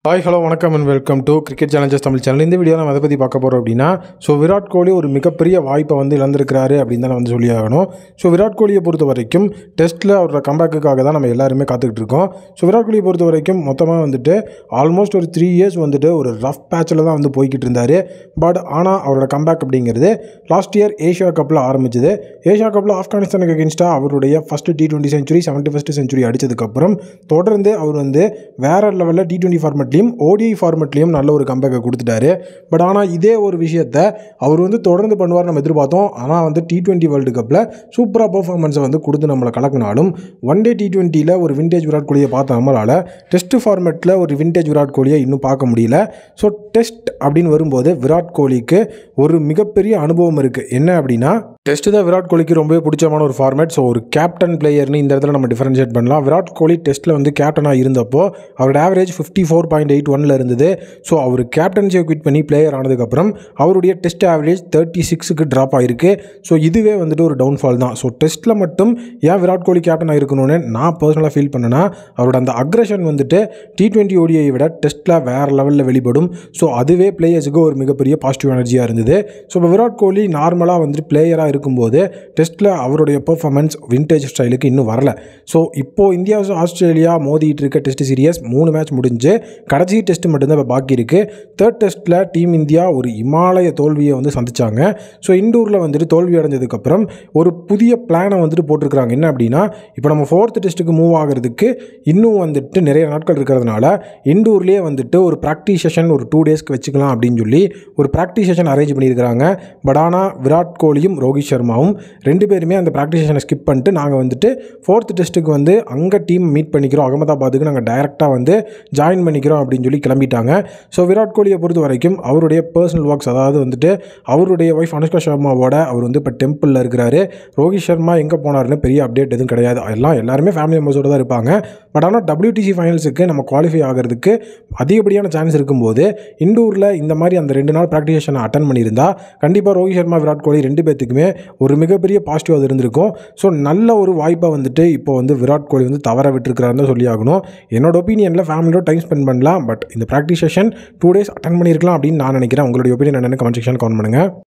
hi hello வணக்கம் and welcome to cricket challenges Tamil channel இந்த video நம்ம எதை பற்றி பார்க்க போகிறோம் அப்படின்னா ஸோ விராட் கோலி ஒரு மிகப்பெரிய வாய்ப்பை வந்து இழந்திருக்கிறாரு அப்படின்னு தான் வந்து சொல்லி ஆகணும் ஸோ விராட் கோலியை பொறுத்த வரைக்கும் டெஸ்ட்டில் அவரோட கம்பேக்குக்காக தான் நம்ம எல்லாருமே காத்துக்கிட்டு இருக்கோம் ஸோ விராட் கோலியை பொறுத்த வரைக்கும் மொத்தமாக வந்துட்டு ஆல்மோஸ்ட் ஒரு த்ரீ இயர்ஸ் வந்துட்டு ஒரு ரஃப் பேட்சில் தான் வந்து போய்கிட்டு இருந்தார் பட் ஆனால் அவரோட கம்பேக் அப்படிங்கிறது லாஸ்ட் இயர் ஏஷியா கப்பில் ஆரம்பிச்சது ஏஷியா கப்பில் ஆப்கானிஸ்தானுக்கு அகேன்ஸ்டாக அவருடைய first T twenty century seventy first century அடித்ததுக்கப்புறம் தொடர்ந்து அவர் வந்து வேற லெவலில் டி டுவெண்ட்டி ஃபார்மெட்லையும் ஓடிஐ ஃபார்மெட்லையும் நல்ல ஒரு கம்பேக்கை கொடுத்துட்டாரு பட் ஆனால் இதே ஒரு விஷயத்த அவர் வந்து தொடர்ந்து பண்ணுவார் நம்ம எதிர்பார்த்தோம் ஆனால் வந்து டி டுவெண்ட்டி வேர்ல்டு கப்பில் சூப்பராக பர்ஃபார்மன்ஸை வந்து கொடுத்து நம்மளை கலக்கினாலும் ஒன் டே டி டுவெண்ட்டியில் ஒரு விண்டேஜ் விராட் கோலியை பார்த்த நம்மளால் டெஸ்ட் ஃபார்மெட்டில் ஒரு விண்டேஜ் விராட் கோலியை இன்னும் பார்க்க முடியல ஸோ டெஸ்ட் அப்படின்னு வரும்போது விராட் கோலிக்கு ஒரு மிகப்பெரிய அனுபவம் இருக்குது என்ன அப்படின்னா டெஸ்ட் தான் விராட் கோலிக்கு ரொம்பவே பிடிச்சமான ஒரு ஃபார்மேட் ஸோ ஒரு கேப்டன் பிளேயர்னு இந்த இடத்துல நம்ம டிஃபரன்ஷியேட் பண்ணலாம் விராட் கோலி டெஸ்ட்டில் வந்து கேப்டனாக இருந்தப்போ அவரோட average fifty four point eight ஒனில் இருந்தது ஸோ அவர் கேப்டன்சியை குவிட் பண்ணி பிளேயர் ஆனதுக்கப்புறம் அவருடைய டெஸ்ட் ஆவரேஜ் தேர்ட்டி சிக்ஸுக்கு ட்ராப் ஆயிருக்கு ஸோ இதுவே வந்துட்டு ஒரு டவுன்ஃபால் தான் ஸோ டெஸ்ட்டில் மட்டும் ஏன் விராட் கோலி கேப்டனாக இருக்கணும்னு நான் பர்சனலாக ஃபீல் பண்ணேன்னா அவரோட அந்த அக்ரஷன் வந்துட்டு டி டுவெண்ட்டி ஓடிஐ விட டெஸ்ட்டில் வேறு லெவலில் வெளிப்படும் ஸோ அதுவே பிளேயர்ஸுக்கு ஒரு மிகப்பெரிய பாசிட்டிவ் எனர்ஜியாக இருந்தது ஸோ இப்போ விராட் கோலி நார்மலாக வந்துட்டு பிளேயராக இருக்கும்போது டெஸ்ட்டில் அவருடைய பெர்ஃபார்மன்ஸ் விண்டேஜ் ஸ்டைலுக்கு இன்னும் வரல ஸோ இப்போது இந்தியா vs ஆஸ்திரேலியா மோதிட்டு இருக்க டெஸ்ட் சீரியஸ் மூணு மேட்ச் முடிஞ்சு கடைசி டெஸ்ட் மட்டும்தான் இப்போ பாக்கி இருக்குது தேர்ட் டெஸ்ட்டில் டீம் இந்தியா ஒரு இமாலய தோல்வியை வந்து சந்திச்சாங்க ஸோ இண்டூரில் வந்துட்டு தோல்வி அடைஞ்சதுக்கப்புறம் ஒரு புதிய பிளானை வந்துட்டு போட்டிருக்கிறாங்க என்ன அப்படின்னா இப்போ நம்ம ஃபோர்த் டெஸ்ட்டுக்கு மூவ் ஆகிறதுக்கு இன்னும் வந்துட்டு நிறைய நாட்கள் இருக்கிறதுனால இண்டூர்லேயே வந்துட்டு ஒரு ப்ராக்டிஸ் செஷன் ஒரு டூ டேஸ்க்கு வச்சுக்கலாம் அப்படின்னு சொல்லி ஒரு ப்ராக்டிஸ் செஷன் அரேஞ்ச் பண்ணியிருக்கிறாங்க பட் ஆனால் விராட் கோலியும் ரோஹித் சர்மாவும் ரெண்டு பேருமே அந்த ப்ராக்டிஸ் செஷனை ஸ்கிப் பண்ணிட்டு நாங்கள் வந்துட்டு ஃபோர்த் டெஸ்ட்டுக்கு வந்து அங்கே டீம் மீட் பண்ணிக்கிறோம் அகமதாபாத்துக்கு நாங்கள் டைரெக்டாக வந்து ஜாயின் பண்ணிக்கிறோம் அப்படின்னு சொல்லி கிளம்பிட்டாங்க ஸோ விராட் கோலியை பொறுத்த வரைக்கும் அவருடைய பர்சனல் ஒர்க்ஸ் அதாவது வந்துட்டு அவருடைய ஒய்ஃப் அனுஷ்கா சர்மாவோட அவர் வந்து இப்போ டெம்பிளில் இருக்கிறாரு ரோஹித் சர்மா எங்கே போனாருன்னு பெரிய அப்டேட் எதுவும் கிடையாது எல்லாம் எல்லாருமே ஃபேமிலி மெம்பர்ஸோட தான் இருப்பாங்க பட் ஆனால் WTC ஃபைனல்ஸுக்கு நம்ம குவாலிஃபை ஆகிறதுக்கு அதிகப்படியான சான்ஸ் இருக்கும்போது இண்டூரில் இந்த மாதிரி அந்த ரெண்டு நாள் ப்ராக்டிஸ் செஷனை அட்டன் பண்ணியிருந்தா கண்டிப்பாக ரோஹித் சர்மா விராட் கோலி ரெண்டு பேர்த்துக்குமே ஒரு மிகப்பெரிய பாசிட்டிவ் அது இருந்திருக்கும் ஸோ நல்ல ஒரு வாய்ப்பை வந்துட்டு இப்போ வந்து விராட் கோலி வந்து தவற விட்டுருக்கிறாருன்னு தான் சொல்லி ஆகணும் என்னோட ஒப்பீனியனில் ஃபேமிலியோட டைம் ஸ்பெண்ட் பண்ணலாம் பட் இந்த practice session two days attend பண்ணியிருக்கலாம் அப்படின்னு நான் நினைக்கிறேன் உங்களுடைய ஒப்பீனியன் என்னென்னு கமெண்ட் செக்ஷன் கமெண்ட் பண்ணுங்கள்